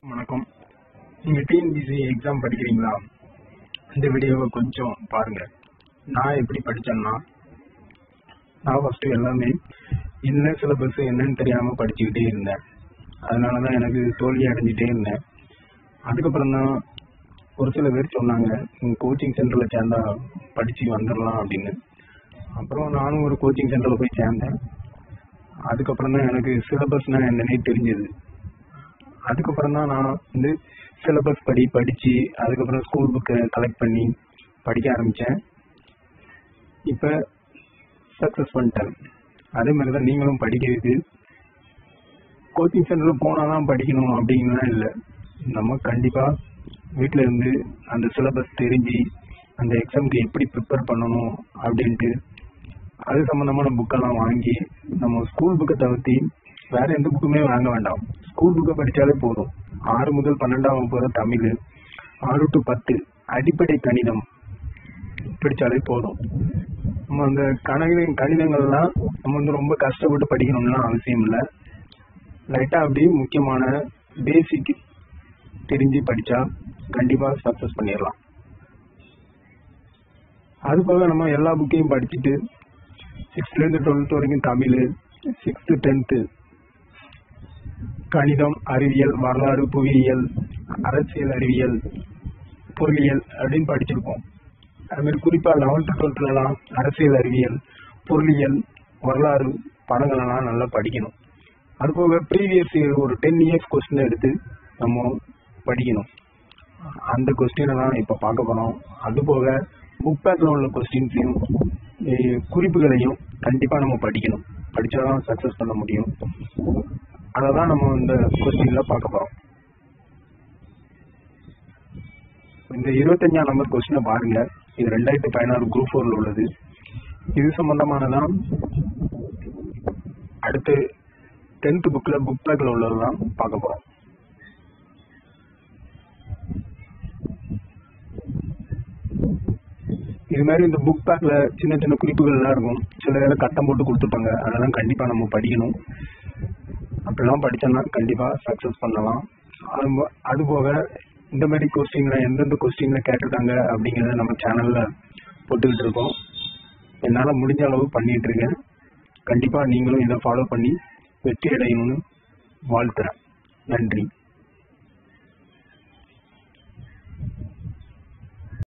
வணக்கம் நீங்கள் TNPSC exam படிக்கிறீங்களா இந்த வீடியோவை கொஞ்சம் பாருங்க நான் எப்படி படித்தேன்னா நான் ஃபஸ்ட்டு எல்லாமே என்ன சிலபஸ் என்னன்னு தெரியாமல் படிச்சுக்கிட்டே இருந்தேன் அதனால தான் எனக்கு தோல்வி அடைஞ்சிட்டே இருந்தேன் அதுக்கப்புறம் தான் ஒரு சில பேர் சொன்னாங்க கோச்சிங் சென்டரில் சேர்ந்தா படித்து வந்துடலாம் அப்படின்னு அப்புறம் நானும் ஒரு கோச்சிங் சென்டரில் போய் சேர்ந்தேன் அதுக்கப்புறம் தான் எனக்கு சிலபஸ்னால் என்னன்னே தெரிஞ்சது அதுக்கப்புறம் தான் நான் வந்து சிலபஸ் படி படித்து அதுக்கப்புறம் ஸ்கூல் புக்கை கலெக்ட் பண்ணி படிக்க ஆரம்பித்தேன் இப்போ சக்ஸஸ் பண்ணிட்டேன் அதே மாதிரி தான் நீங்களும் படிக்கிறது கோச்சிங் சென்டரில் போனால் தான் படிக்கணும் அப்படின்லாம் இல்லை நம்ம கண்டிப்பாக வீட்டில் இருந்து அந்த சிலபஸ் தெரிஞ்சு அந்த எக்ஸாமுக்கு எப்படி ப்ரிப்பேர் பண்ணணும் அப்படின்ட்டு அது சம்மந்தமான புக்கெல்லாம் வாங்கி நம்ம ஸ்கூல் புக்கை தவிர்த்து வேற எந்த புக்குமே வாங்க வேண்டாம் ஸ்கூல் புக்கை படித்தாலே போதும் ஆறு முதல் பன்னெண்டாம் வகுப்பு வரை தமிழ் ஆறு டு பத்து அடிப்படை கணிதம் படித்தாலே போதும் நம்ம அந்த கணக்கு கணிதங்கள்லாம் நம்ம வந்து ரொம்ப கஷ்டப்பட்டு படிக்கணும்லாம் அவசியம் இல்லை லைட்டாக அப்படியே முக்கியமான பேசிக் தெரிஞ்சு படித்தா கண்டிப்பாக சக்ஸஸ் பண்ணிடலாம் அது போக நம்ம எல்லா புக்கையும் படிச்சுட்டு சிக்ஸ்த்லேருந்து டுவெல்த் வரைக்கும் தமிழ் சிக்ஸ்த்து டென்த்து கணிதம் அறிவியல் வரலாறு புவியியல் அரசியல் அறிவியல் பொருளியல் அப்படின்னு படிச்சிருப்போம் அது மாதிரி குறிப்பாக லெவன்த்து டுவெல்த்துலலாம் அரசியல் அறிவியல் பொருளியல் வரலாறு படங்களெல்லாம் நல்லா படிக்கணும் அது போக ப்ரீவியஸ் இயர் ஒரு டென் இயர்ஸ் கொஸ்டின் எடுத்து நம்ம படிக்கணும் அந்த கொஸ்டினை தான் இப்போ பார்க்க போகிறோம் அது போக புக் பேக்கில் உள்ள கொஸ்டின்ஸையும் குறிப்புகளையும் கண்டிப்பாக நம்ம படிக்கணும் படித்தா தான் சக்ஸஸ் பண்ண முடியும் அதை தான் நம்ம இந்த கொஸ்டினில் பார்க்க போகிறோம் இந்த இருபத்தஞ்சாம் நம்பர் கொஸ்டினை பாருங்க இது ரெண்டாயிரத்தி பதினாறு குரூப் ஃபோரில் உள்ளது இது சம்பந்தமானதான் அடுத்து டென்த் புக்கில் புக் பேக்கில் உள்ளதெல்லாம் பார்க்க போகிறோம் இது மாதிரி இந்த புக் பேக்ல சின்ன சின்ன குறிப்புகள்லாம் இருக்கும் சில நேரம் கட்டம் போட்டு கொடுத்துருப்பாங்க அதெல்லாம் கண்டிப்பா நம்ம படிக்கணும் அப்படிலாம் படிச்சோம்னா கண்டிப்பா சக்சஸ் பண்ணலாம் அது போ- அது போக இந்த மாதிரி கொஸ்டின்ல எந்தெந்த கொஸ்டின்ல கேட்டிருக்காங்க அப்படிங்கறத நம்ம சேனல்ல போட்டுக்கிட்டு இருக்கோம் என்னால முடிஞ்ச அளவு பண்ணிட்டு இருக்கேன் கண்டிப்பா நீங்களும் இதை ஃபாலோ பண்ணி வெற்றி அடையணும்னு வாழ்த்துறேன் நன்றி